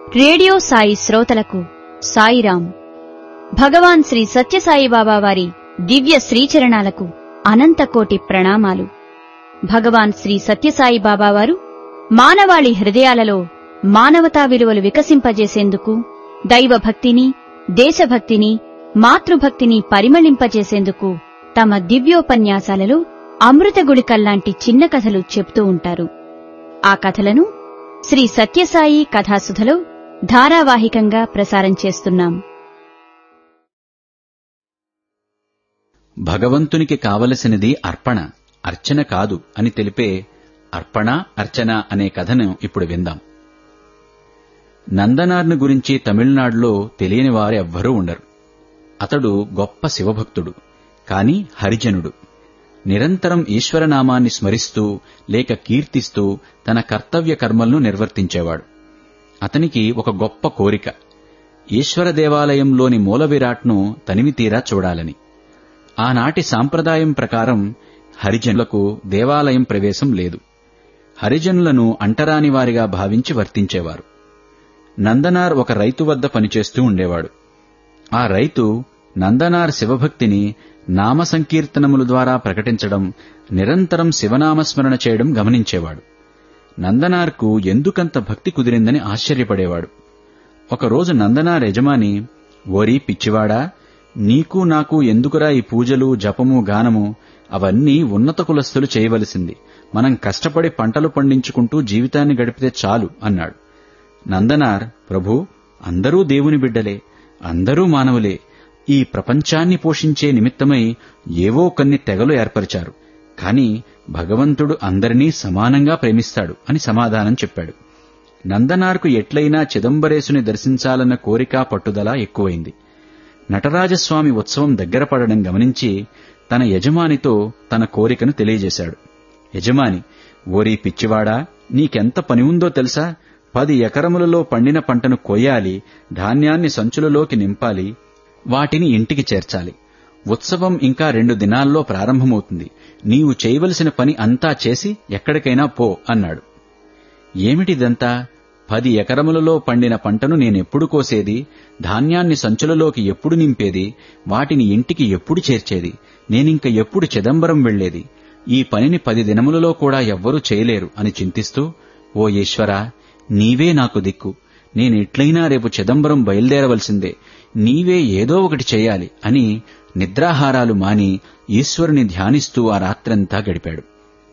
radio Sai శ్రోతలకు సాయిరాం భగవాన్ శ్రీ సత్యసాయిబాబా వారి దివ్య శ్రీచరణాలకు అనంతకోటి ప్రణామాలు భగవాన్ శ్రీ సత్యసాయిబాబా వారు మానవాళి హృదయాలలో మానవతా విలువలు వికసింపజేసేందుకు దైవభక్తిని దేశభక్తిని మాతృభక్తిని పరిమళింపజేసేందుకు తమ దివ్యోపన్యాసాలలో అమృతగుళికల్లాంటి చిన్న కథలు చెప్తూ ఉంటారు ఆ కథలను శ్రీ సత్యసాయి కథాసుధలో ధారావాహికంగా ప్రసారం చేస్తున్నాం భగవంతునికి కావలసినది అర్పణ అర్చన కాదు అని తెలిపే అర్పణ అర్చన అనే కథను ఇప్పుడు విందాం నందనార్ను గురించి తమిళనాడులో తెలియని వారు ఎవ్వరూ ఉండరు అతడు గొప్ప శివభక్తుడు కాని హరిజనుడు నిరంతరం ఈశ్వరనామాన్ని స్మరిస్తూ లేక కీర్తిస్తూ తన కర్తవ్య కర్మలను నిర్వర్తించేవాడు అతనికి ఒక గొప్ప కోరిక ఈశ్వర దేవాలయంలోని మూల విరాట్ను తనివితీరా చూడాలని ఆనాటి సాంప్రదాయం ప్రకారం హరిజనులకు దేవాలయం ప్రవేశం లేదు హరిజనులను అంటరాని వారిగా భావించి వర్తించేవారు నందనార్ ఒక రైతు వద్ద పనిచేస్తూ ఉండేవాడు ఆ రైతు నందనార్ శివభక్తిని నామ సంకీర్తనముల ద్వారా ప్రకటించడం నిరంతరం శివనామస్మరణ చేయడం గమనించేవాడు నందనార్కు ఎందుకంత భక్తి కుదిరిందని ఆశ్చర్యపడేవాడు ఒకరోజు నందనార్ యజమాని ఓరి పిచ్చివాడా నీకు నాకు ఎందుకురా ఈ పూజలు జపము గానము అవన్నీ ఉన్నత కులస్తులు చేయవలసింది మనం కష్టపడి పంటలు పండించుకుంటూ జీవితాన్ని గడిపితే చాలు అన్నాడు నందనార్ ప్రభు అందరూ దేవుని బిడ్డలే అందరూ మానవులే ఈ ప్రపంచాన్ని పోషించే నిమిత్తమై ఏవో కొన్ని తెగలు ఏర్పరిచారు కాని భగవంతుడు అందరినీ సమానంగా ప్రేమిస్తాడు అని సమాధానం చెప్పాడు నందనార్కు ఎట్లయినా చిదంబరేశుని దర్శించాలన్న కోరిక పట్టుదల ఎక్కువైంది నటరాజస్వామి ఉత్సవం దగ్గర పడడం గమనించి తన యజమానితో తన కోరికను తెలియజేశాడు యజమాని ఓరి పిచ్చివాడా నీకెంత పని ఉందో తెలుసా పది ఎకరములలో పండిన పంటను కొయ్యాలి ధాన్యాన్ని సంచులలోకి నింపాలి వాటిని ఇంటికి చేర్చాలి ఉత్సవం ఇంకా రెండు దినాల్లో ప్రారంభమవుతుంది నీవు చేయవలసిన పని అంతా చేసి ఎక్కడికైనా పో అన్నాడు ఏమిటిదంతా పది ఎకరములలో పండిన పంటను నేనెప్పుడు కోసేది ధాన్యాన్ని సంచులలోకి ఎప్పుడు నింపేది వాటిని ఇంటికి ఎప్పుడు చేర్చేది నేనింక ఎప్పుడు చిదంబరం వెళ్లేది ఈ పనిని పది దినములలో కూడా ఎవ్వరూ చేయలేరు అని చింతిస్తూ ఓ ఈశ్వరా నీవే నాకు దిక్కు నేనెట్లయినా రేపు చిదంబరం బయలుదేరవలసిందే నీవే ఏదో ఒకటి చేయాలి అని నిద్రాహారాలు మాని ఈశ్వరుని ధ్యానిస్తూ ఆ రాత్రంతా గడిపాడు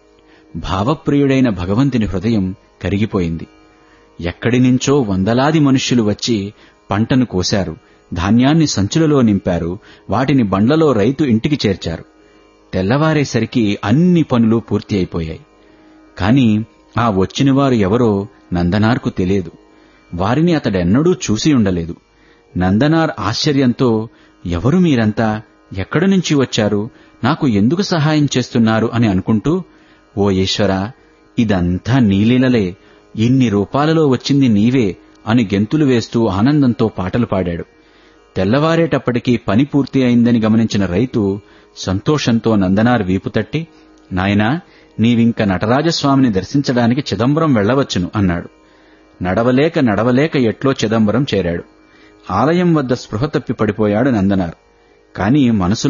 భావప్రియుడైన భగవంతుని హృదయం కరిగిపోయింది ఎక్కడి నుంచో వందలాది మనుష్యులు వచ్చి పంటను కోశారు ధాన్యాన్ని సంచులలో నింపారు వాటిని బండ్లలో రైతు ఇంటికి చేర్చారు తెల్లవారేసరికి అన్ని పనులు పూర్తి అయిపోయాయి కాని ఆ వచ్చినవారు ఎవరో నందనార్కు తెలియదు వారిని అతడెన్నడూ చూసి ఉండలేదు నందనార్ ఆశ్చర్యంతో ఎవరు మీరంతా ఎక్కడి నుంచి వచ్చారు నాకు ఎందుకు సహాయం చేస్తున్నారు అని అనుకుంటూ ఓ ఈశ్వరా ఇదంతా నీలీలలే ఇన్ని రూపాలలో వచ్చింది నీవే అని గెంతులు వేస్తూ ఆనందంతో పాటలు పాడాడు తెల్లవారేటప్పటికీ పని పూర్తి అయిందని గమనించిన రైతు సంతోషంతో నందనార్ వీపు తట్టి నాయనా నీవింక నటరాజస్వామిని దర్శించడానికి చిదంబరం వెళ్లవచ్చును అన్నాడు నడవలేక నడవలేక ఎట్లో చిదంబరం చేరాడు ఆలయం వద్ద స్పృహ తప్పి పడిపోయాడు నందనార్ కాని మనసు